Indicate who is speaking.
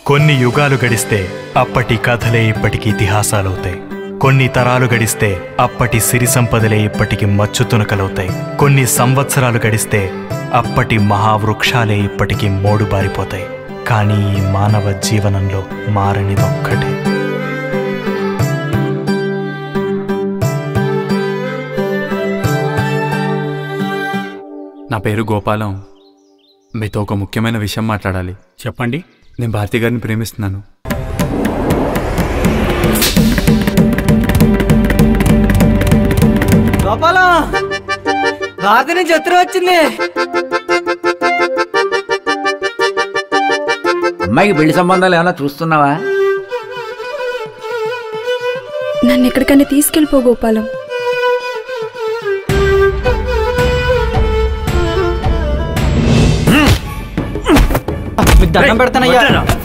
Speaker 1: కొన్ని యుగాలు గడిస్తే అప్పటి కథలే ఇప్పటికి ఇతిహాసాలవుతాయి కొన్ని తరాలు గడిస్తే అప్పటి సిరి సంపదలే ఇప్పటికి మచ్చుతునకలవుతాయి కొన్ని సంవత్సరాలు గడిస్తే అప్పటి మహావృక్షాలే ఇప్పటికి మోడుబారిపోతాయి కానీ ఈ మానవ జీవనంలో మారనిదొక్కటే
Speaker 2: నా పేరు గోపాలం మీతో ఒక ముఖ్యమైన విషయం మాట్లాడాలి
Speaker 3: చెప్పండి
Speaker 2: నేను భారతి గారిని ప్రేమిస్తున్నాను
Speaker 4: గోపాలం భారతి నుంచి ఉత్తరం వచ్చింది
Speaker 5: అమ్మాయికి పెళ్లి సంబంధాలు ఏమైనా చూస్తున్నావా
Speaker 6: నన్ను ఎక్కడికైనా తీసుకెళ్ళిపో గోపాలం
Speaker 4: మీకు దండం పెడతానయ్యా